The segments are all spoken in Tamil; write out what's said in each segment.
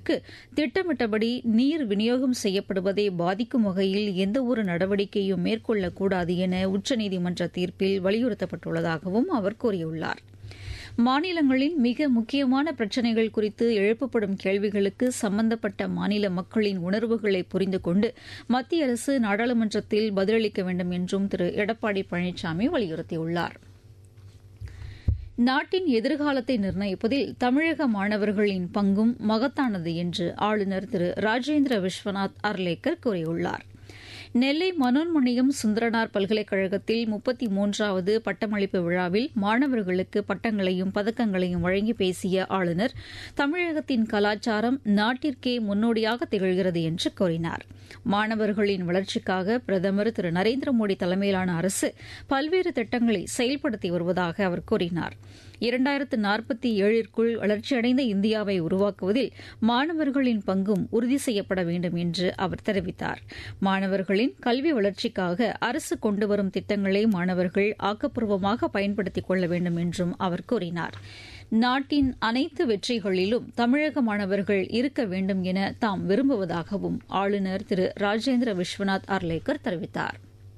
திட்டமிட்டபடி நீர் விநியோகம் செய்யப்படுவதை பாதிக்கும் வகையில் எந்தவொரு நடவடிக்கையும் மேற்கொள்ளக்கூடாது என உச்சநீதிமன்ற தீர்ப்பில் வலியுறுத்தப்பட்டுள்ளதாகவும் அவர் கூறியுள்ளார் மாநிலங்களின் மிக முக்கியமான பிரச்சினைகள் குறித்து எழுப்பப்படும் கேள்விகளுக்கு சம்பந்தப்பட்ட மாநில மக்களின் உணர்வுகளை புரிந்து கொண்டு மத்திய அரசு நாடாளுமன்றத்தில் பதிலளிக்க வேண்டும் என்றும் திரு எடப்பாடி பழனிசாமி வலியுறுத்தியுள்ளாா் நாட்டின் எதிர்காலத்தை நிர்ணயிப்பதில் தமிழக மாணவர்களின் பங்கும் மகத்தானது என்று ஆளுநர் திரு ராஜேந்திர விஸ்வநாத் அர்லேக்கர் கூறியுள்ளார் நெல்லை மனோன்மணியம் சுந்தரனார் பல்கலைக்கழகத்தில் முப்பத்தி மூன்றாவது பட்டமளிப்பு விழாவில் மாணவர்களுக்கு பட்டங்களையும் பதக்கங்களையும் வழங்கி பேசிய ஆளுநர் தமிழகத்தின் கலாச்சாரம் நாட்டிற்கே முன்னோடியாக திகழ்கிறது என்று கூறினார் மாணவர்களின் வளர்ச்சிக்காக பிரதமர் திரு நரேந்திர மோடி தலைமையிலான அரசு பல்வேறு திட்டங்களை செயல்படுத்தி வருவதாக அவர் கூறினார் இரண்டாயிரத்து நாற்பத்தி ஏழிற்குள் வளர்ச்சியடைந்த இந்தியாவை உருவாக்குவதில் மாணவர்களின் பங்கும் உறுதி செய்யப்பட வேண்டும் என்று அவர் தெரிவித்தார் மாணவர்களின் கல்வி வளர்ச்சிக்காக அரசு கொண்டு வரும் திட்டங்களை மாணவர்கள் ஆக்கப்பூர்வமாக பயன்படுத்திக் கொள்ள வேண்டும் என்றும் அவர் கூறினார் நாட்டின் அனைத்து வெற்றிகளிலும் தமிழக மாணவர்கள் இருக்க வேண்டும் என தாம் விரும்புவதாகவும் ஆளுநர் திரு ராஜேந்திர விஸ்வநாத் அர்லேக்கர் தெரிவித்தாா்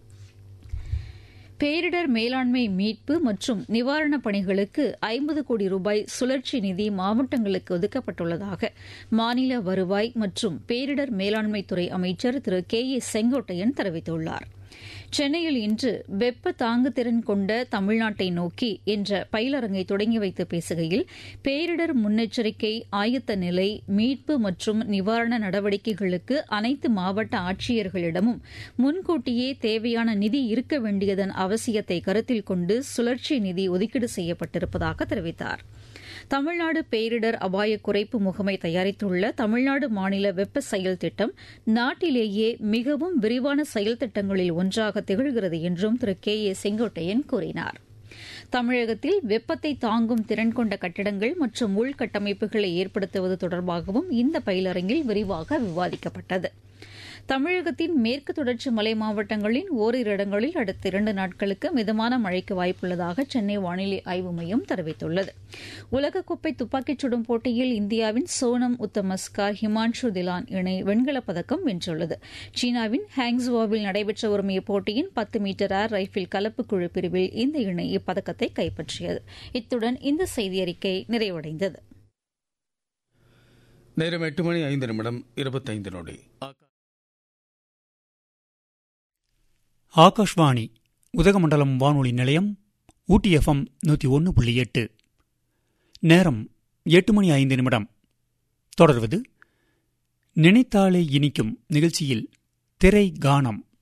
பேரிடர் மேலாண்மை மீட்பு மற்றும் நிவாரணப் பணிகளுக்கு ஐம்பது கோடி ரூபாய் சுழற்சி நிதி மாவட்டங்களுக்கு ஒதுக்கப்பட்டுள்ளதாக மாநில வருவாய் மற்றும் பேரிடர் மேலாண்மைத்துறை அமைச்சர் திரு கே ஏ செங்கோட்டையன் தெரிவித்துள்ளார் சென்னையில் இன்று வெப்ப தாங்குதிறன் கொண்ட தமிழ்நாட்டை நோக்கி என்ற பயிலரங்கை தொடங்கி வைத்து பேசுகையில் பேரிடர் முன்னெச்சரிக்கை ஆயத்த நிலை மீட்பு மற்றும் நிவாரண நடவடிக்கைகளுக்கு அனைத்து மாவட்ட ஆட்சியர்களிடமும் முன்கூட்டியே தேவையான நிதி இருக்க வேண்டியதன் அவசியத்தை கருத்தில் கொண்டு சுழற்சி நிதி ஒதுக்கீடு செய்யப்பட்டிருப்பதாக தெரிவித்தாா் தமிழ்நாடு பேரிடர் அபாய குறைப்பு முகமை தயாரித்துள்ள தமிழ்நாடு மாநில வெப்ப செயல் திட்டம் நாட்டிலேயே மிகவும் விரிவான செயல் திட்டங்களில் ஒன்றாக திகழ்கிறது என்றும் திரு கே ஏ செங்கோட்டையன் கூறினார் தமிழகத்தில் வெப்பத்தை தாங்கும் திறன் கொண்ட கட்டிடங்கள் மற்றும் உள்கட்டமைப்புகளை ஏற்படுத்துவது தொடர்பாகவும் இந்த பயிலரங்கில் விரிவாக விவாதிக்கப்பட்டது தமிழகத்தின் மேற்கு தொடர்ச்சி மலை மாவட்டங்களின் ஓரிரு இடங்களில் அடுத்த இரண்டு நாட்களுக்கு மிதமான மழைக்கு வாய்ப்புள்ளதாக சென்னை வானிலை ஆய்வு மையம் தெரிவித்துள்ளது உலகக்கோப்பை துப்பாக்கிச் சுடும் போட்டியில் இந்தியாவின் சோனம் உத்தமஸ்கார் ஹிமான்ஷு திலான் இணை வெண்கலப் பதக்கம் வென்றுள்ளது சீனாவின் ஹாங்ஸுவாவில் நடைபெற்று வரும் இப்போட்டியின் பத்து மீட்டர் ஏர் ரைபிள் கலப்பு குழு பிரிவில் இந்த இணை இப்பதக்கத்தை கைப்பற்றியது இத்துடன் இந்த செய்தியறிக்கை நிறைவடைந்தது நேரம் எட்டு மணி ஐந்து நிமிடம் இருபத்தைந்து நொடி ஆகாஷ்வாணி உதகமண்டலம் வானொலி நிலையம் ஊட்டி எஃப்எம் நூற்றி ஒன்று புள்ளி எட்டு நேரம் எட்டு மணி ஐந்து நிமிடம் தொடர்வது நினைத்தாலே இனிக்கும் நிகழ்ச்சியில் திரை கானம்